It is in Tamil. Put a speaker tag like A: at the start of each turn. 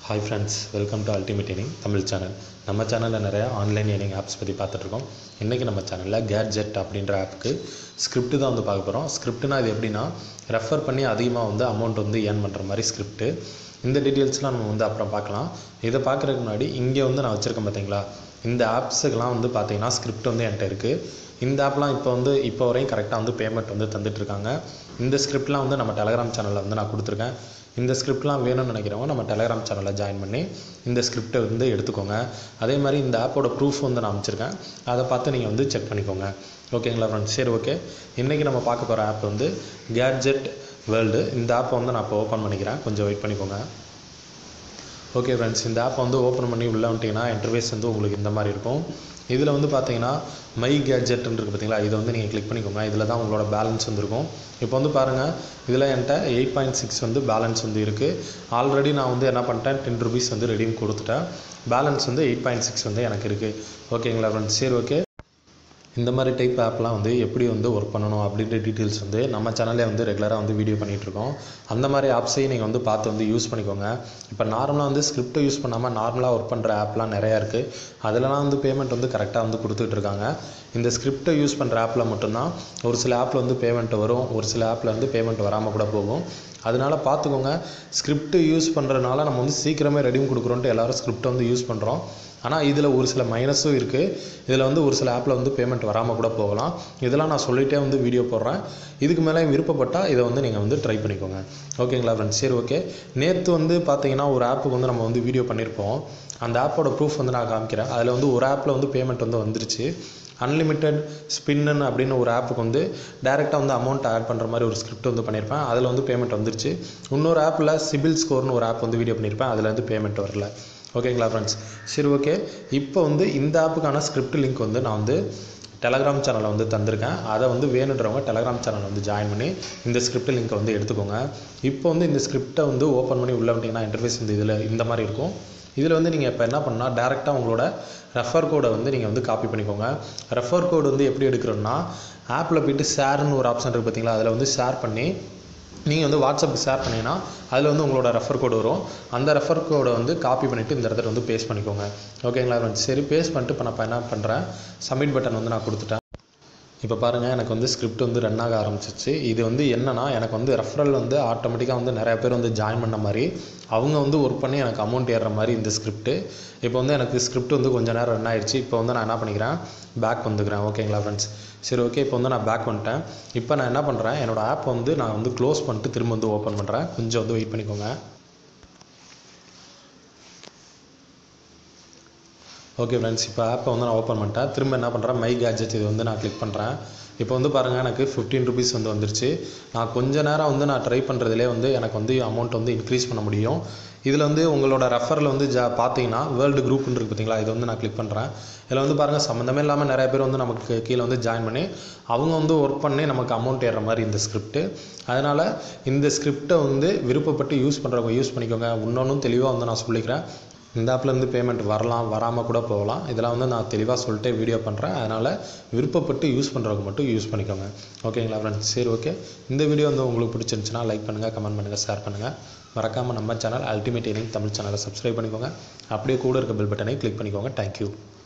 A: hi friends welcome to ultimate earning Tamil channel நம்ம சேனலில் நிறைய ஆன்லைன் ஏர்னிங் ஆப்ஸ் பற்றி பார்த்துட்ருக்கோம் இன்றைக்கி நம்ம சேனலில் கேட்ஜெட் அப்படின்ற ஆப்புக்கு ஸ்கிரிப்ட் தான் வந்து பார்க்க போகிறோம் ஸ்கிரிப்ட்னா இது எப்படின்னா ரெஃபர் பண்ணி அதிகமாக வந்து அமௌண்ட் வந்து ஏர்ன் பண்ணுற மாதிரி ஸ்கிரிப்ட்டு இந்த டீட்டெயில்ஸ்லாம் நம்ம வந்து அப்புறம் பார்க்கலாம் இதை பார்க்குறதுக்கு முன்னாடி இங்கே வந்து நான் வச்சுருக்கேன் பார்த்தீங்களா இந்த ஆப்ஸுக்கெலாம் வந்து பார்த்தீங்கன்னா ஸ்கிரிப்ட் வந்து என்கிட்ட இருக்குது இந்த ஆப்லாம் இப்போ வந்து இப்போ வரையும் கரெக்டாக வந்து பேமெண்ட் வந்து தந்துட்டுருக்காங்க இந்த ஸ்கிரிப்ட்லாம் வந்து நம்ம டெலகிராம் சேனலில் வந்து நான் கொடுத்துருக்கேன் இந்த ஸ்கிரிப்ட்லாம் வேணும்னு நினைக்கிறவங்க நம்ம டெலகிராம் சேனலில் ஜாயின் பண்ணி இந்த ஸ்கிரிப்டை வந்து எடுத்துக்கோங்க அதே மாதிரி இந்த ஆப்போட ப்ரூஃப் வந்து நான் அமைச்சிருக்கேன் அதை பார்த்து நீங்கள் வந்து செக் பண்ணிக்கோங்க ஓகேங்களா ஃப்ரெண்ட்ஸ் சரி ஓகே இன்றைக்கி நம்ம பார்க்க போகிற ஆப் வந்து கேட்ஜெட் வேர்ல்டு இந்த ஆப்பை வந்து நான் இப்போ ஓப்பன் பண்ணிக்கிறேன் கொஞ்சம் வெயிட் பண்ணிக்கோங்க ஓகே ஃப்ரெண்ட்ஸ் இந்த ஆப்பை வந்து ஓப்பன் பண்ணி உள்ளே வந்துட்டிங்கன்னா இன்டர்வேஸ் வந்து உங்களுக்கு இந்த மாதிரி இருக்கும் இதில் வந்து பார்த்தீங்கன்னா மை கேட்ஜெட்னு இருக்குது பார்த்தீங்களா இதை வந்து நீங்கள் கிளிக் பண்ணிக்கோங்க இதில் தான் உங்களோட பேலன்ஸ் வந்துருக்கும் இப்போ வந்து பாருங்கள் இதில் என்கிட்ட எயிட் பாயிண்ட் சிக்ஸ் வந்து பேலன்ஸ் வந்து இருக்குது ஆல்ரெடி நான் வந்து என்ன பண்ணிட்டேன் டென் ருபீஸ் வந்து ரெடீம் கொடுத்துட்டேன் பேலன்ஸ் வந்து எயிட் பாயிண்ட் சிக்ஸ் வந்து எனக்கு இருக்குது ஓகேங்களா ஃப்ரெண்ட்ஸ் சரி ஓகே இந்த மாதிரி டைப் ஆப்லாம் வந்து எப்படி வந்து ஒர்க் பண்ணணும் அப்படின்ற டீட்டெயில்ஸ் வந்து நம்ம சேனல்லே வந்து ரெகுலராக வந்து வீடியோ பண்ணிகிட்ருக்கோம் அந்த மாதிரி ஆப்ஸையும் நீங்கள் வந்து பார்த்து வந்து யூஸ் பண்ணிக்கோங்க இப்போ நார்மலாக வந்து ஸ்கிரிப்டை யூஸ் பண்ணாமல் நார்மலாக ஒர்க் பண்ணுற ஆப்லாம் நிறையா இருக்குது அதிலலாம் வந்து பேமெண்ட் வந்து கரெக்டாக வந்து கொடுத்துட்ருக்காங்க இந்த ஸ்கிரிப்டை யூஸ் பண்ணுற ஆப்பில் மட்டும்தான் ஒரு சில ஆப்பில் வந்து பேமெண்ட் வரும் ஒரு சில ஆப்பில் வந்து பேமெண்ட் வராமல் கூட போகும் அதனால பார்த்துக்கோங்க ஸ்கிரிப்ட் யூஸ் பண்ணுறதுனால நம்ம வந்து சீக்கிரமே ரெடியும் கொடுக்குறோன்ட்டு எல்லோரும் ஸ்கிரிப்டை வந்து யூஸ் பண்ணுறோம் ஆனால் இதில் ஒரு சில மைனஸும் இருக்குது இதில் வந்து ஒரு சில ஆப்பில் வந்து பேமெண்ட் வராமல் கூட போகலாம் இதெல்லாம் நான் சொல்லிகிட்டே வந்து வீடியோ போடுறேன் இதுக்கு மேலே விருப்பப்பட்டால் இதை வந்து நீங்கள் வந்து ட்ரை பண்ணிக்கோங்க ஓகேங்களா ஃப்ரெண்ட்ஸ் சரி ஓகே நேற்று வந்து பார்த்தீங்கன்னா ஒரு ஆப்புக்கு வந்து நம்ம வந்து வீடியோ பண்ணியிருப்போம் அந்த ஆப்போட ப்ரூஃப் வந்து நான் காமிக்கிறேன் அதில் வந்து ஒரு ஆப்பில் வந்து பேமெண்ட் வந்து வந்துருச்சு அன்லிமிட்டெட் ஸ்பின்னு அப்படின்னு ஒரு ஆப்புக்கு வந்து டேரெக்டாக வந்து அமௌண்ட் ஆட் பண்ணுற மாதிரி ஒரு ஸ்கிரிப்ட் வந்து பண்ணியிருப்பேன் அதில் வந்து பேமெண்ட் வந்துருச்சு இன்னொரு ஆப்பில் சிபில் ஸ்கோர்னு ஒரு ஆப் வந்து வீடியோ பண்ணியிருப்பேன் அதில் வந்து பேமெண்ட் வரல ஓகேங்களா ஃப்ரெண்ட்ஸ் சரி ஓகே இப்போ வந்து இந்த ஆப்புக்கான ஸ்கிரிப்ட் லிங்க் வந்து நான் வந்து டெலகிராம் சேனலில் வந்து தந்திருக்கேன் அதை வந்து வேணுன்றவங்க டெலகிராம் சேனல் வந்து ஜாயின் பண்ணி இந்த ஸ்கிரிப்ட் லிங்க்கை வந்து எடுத்துக்கோங்க இப்போ வந்து இந்த ஸ்கிரிப்டை வந்து ஓப்பன் பண்ணி உள்ளே வந்துட்டிங்கன்னா இன்டர்ஃபேஸ் வந்து இதில் இந்த மாதிரி இருக்கும் இதில் வந்து நீங்கள் இப்போ என்ன பண்ணால் டேரெக்டாக உங்களோட ரெஃபர் கோடை வந்து நீங்கள் வந்து காப்பி பண்ணிக்கோங்க ரெஃபர் கோடு வந்து எப்படி எடுக்கிறோன்னா ஆப்பில் போய்ட்டு ஷேர்னு ஒரு ஆப்ஷன் இருக்குது பார்த்தீங்களா அதில் வந்து ஷேர் பண்ணி நீங்கள் வந்து வாட்ஸ்அப்புக்கு ஷேர் பண்ணிங்கன்னா அதில் வந்து உங்களோட ரெஃபர் கோடு வரும் அந்த ரெஃபர் கோடை வந்து காப்பி பண்ணிவிட்டு இந்த இடத்துல வந்து பேஸ்ட் பண்ணிக்கோங்க ஓகேங்களா சரி பேஸ்ட் பண்ணிட்டு இப்போ நான் இப்போ என்ன பண்ணுறேன் சப்மிட் பட்டன் வந்து நான் கொடுத்துட்டேன் இப்போ பாருங்கள் எனக்கு வந்து ஸ்கிரிப்ட் வந்து ரன் ஆக ஆரம்பிச்சிச்சு இது வந்து என்னென்னா எனக்கு வந்து ரெஃபரல் வந்து ஆட்டோமேட்டிக்காக வந்து நிறைய பேர் வந்து ஜாயின் பண்ண மாதிரி அவங்க வந்து ஒர்க் பண்ணி எனக்கு அமௌண்ட் ஏறுற மாதிரி இந்த ஸ்கிரிப்ட் இப்போ வந்து எனக்கு ஸ்கிரிப்ட் வந்து கொஞ்சம் நேரம் ரன் ஆயிடுச்சு இப்போ வந்து நான் என்ன பண்ணிக்கிறேன் பேக் வந்துக்கிறேன் ஓகேங்களா ஃப்ரெண்ட்ஸ் சரி ஓகே இப்போ வந்து நான் பேக் வந்துட்டேன் இப்போ நான் என்ன பண்ணுறேன் என்னோடய ஆப் வந்து நான் வந்து க்ளோஸ் பண்ணிட்டு திரும்ப வந்து ஓப்பன் பண்ணுறேன் கொஞ்சம் வந்து வெயிட் பண்ணிக்கோங்க ஓகே ஃப்ரெண்ட்ஸ் இப்போ ஆப்பை வந்து நான் ஓப்பன் பண்ணிட்டேன் திரும்ப என்ன பண்ணுறேன் மை கேஜெட் இது வந்து நான் கிளிக் பண்ணுறேன் இப்போ வந்து பாருங்கள் எனக்கு ஃபிஃப்டீன் ருபீஸ் வந்து வந்துருச்சு நான் கொஞ்ச நேரம் வந்து நான் ட்ரை பண்ணுறதுலே வந்து எனக்கு வந்து அமௌண்ட் வந்து இன்க்ரீஸ் பண்ண முடியும் இதில் வந்து உங்களோட ரெஃபரில் வந்து ஜா பார்த்தீங்கன்னா வேர்ல்டு குரூப்னு இருக்குது பார்த்தீங்களா இதை வந்து நான் கிளிக் பண்ணுறேன் இதில் வந்து பாருங்கள் சம்மந்தமே இல்லாமல் நிறைய பேர் வந்து நமக்கு கீழே வந்து ஜாயின் பண்ணி அவங்க வந்து ஒர்க் பண்ணி நமக்கு அமௌண்ட் ஏறுற மாதிரி இந்த ஸ்கிரிப்ட் அதனால் இந்த ஸ்கிரிப்டை வந்து விருப்பப்பட்டு யூஸ் பண்ணுறவங்க யூஸ் பண்ணிக்கோங்க இன்னொன்றும் தெளிவாக வந்து நான் சொல்லிக்கிறேன் இந்த ஆப்லேருந்து பேமெண்ட் வரலாம் வராமல் கூட போகலாம் இதெல்லாம் வந்து நான் தெளிவாக சொல்லிட்டு வீடியோ பண்ணுறேன் அதனால் விருப்பப்பட்டு யூஸ் பண்ணுறவங்க மட்டும் யூஸ் பண்ணிக்கோங்க ஓகேங்களா ஃப்ரெண்ட்ஸ் சரி ஓகே இந்த வீடியோ வந்து உங்களுக்கு பிடிச்சிருந்துச்சுன்னா லைக் பண்ணுங்கள் கமெண்ட் பண்ணுங்கள் ஷேர் பண்ணுங்கள் மறக்காமல் நம்ம சேனல் அல்டிமேட் ஏனிங் தமிழ் சேனலை சப்ஸ்கிரைப் பண்ணிக்கோங்க அப்படியே கூட இருக்க பெல் பட்டனை கிளிக் பண்ணிக்கோங்க தேங்க்யூ